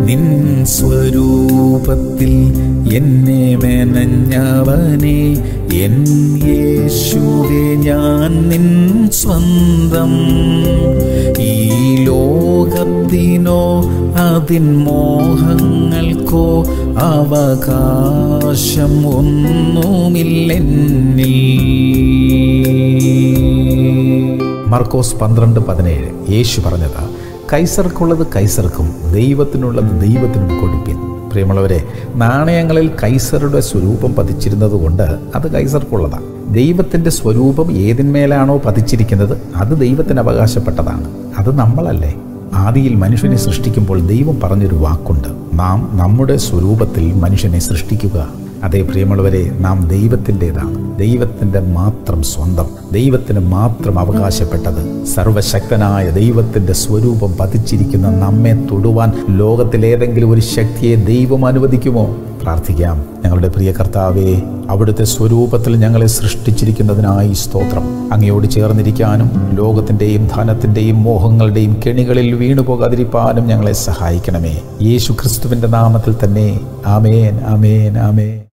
നിൻ സ്വരൂപത്തിൽ എന്നെ മെനഞ്ഞവനെ എൻ യേശുവെ ഞാൻ നിൻ സ്വന്തം ഈ ലോകത്തിനോ അതിൻ മോഹങ്ങൾക്കോ അവകാശം ഒന്നുമില്ലെന്നിൽ മർക്കോസ് പന്ത്രണ്ട് പതിനേഴ് യേശു പറഞ്ഞത് കൈസർക്കുള്ളത് കൈസർക്കും ദൈവത്തിനുള്ളത് ദൈവത്തിനും കൊടുപ്പിൻ പ്രിയമുള്ളവരെ നാണയങ്ങളിൽ കൈസറുടെ സ്വരൂപം പതിച്ചിരുന്നത് കൊണ്ട് അത് കൈസർക്കുള്ളതാണ് ദൈവത്തിൻ്റെ സ്വരൂപം ഏതിന്മേലാണോ പതിച്ചിരിക്കുന്നത് അത് ദൈവത്തിന് അവകാശപ്പെട്ടതാണ് അത് നമ്മളല്ലേ ആദിയിൽ മനുഷ്യനെ സൃഷ്ടിക്കുമ്പോൾ ദൈവം പറഞ്ഞൊരു വാക്കുണ്ട് നാം നമ്മുടെ സ്വരൂപത്തിൽ മനുഷ്യനെ സൃഷ്ടിക്കുക അതേ പ്രിയമുള്ളവരെ നാം ദൈവത്തിൻ്റെതാണ് ദൈവത്തിൻ്റെ മാത്രം സ്വന്തം ദൈവത്തിന് മാത്രം അവകാശപ്പെട്ടത് സർവശക്തനായ ദൈവത്തിൻ്റെ സ്വരൂപം പതിച്ചിരിക്കുന്ന നമ്മെ തൊടുവാൻ ലോകത്തിലേതെങ്കിലും ഒരു ശക്തിയെ ദൈവം അനുവദിക്കുമോ പ്രാർത്ഥിക്കാം ഞങ്ങളുടെ പ്രിയ കർത്താവേ അവിടുത്തെ സ്വരൂപത്തിൽ ഞങ്ങളെ സൃഷ്ടിച്ചിരിക്കുന്നതിനായി സ്തോത്രം അങ്ങയോട് ചേർന്നിരിക്കാനും ലോകത്തിൻ്റെയും ധനത്തിൻ്റെയും മോഹങ്ങളുടെയും കെണികളിൽ വീണുപോകാതിരിക്കാനും ഞങ്ങളെ സഹായിക്കണമേ യേശു ക്രിസ്തുവിൻ്റെ നാമത്തിൽ തന്നെ ആമേൻ ആമേൻ ആമേൻ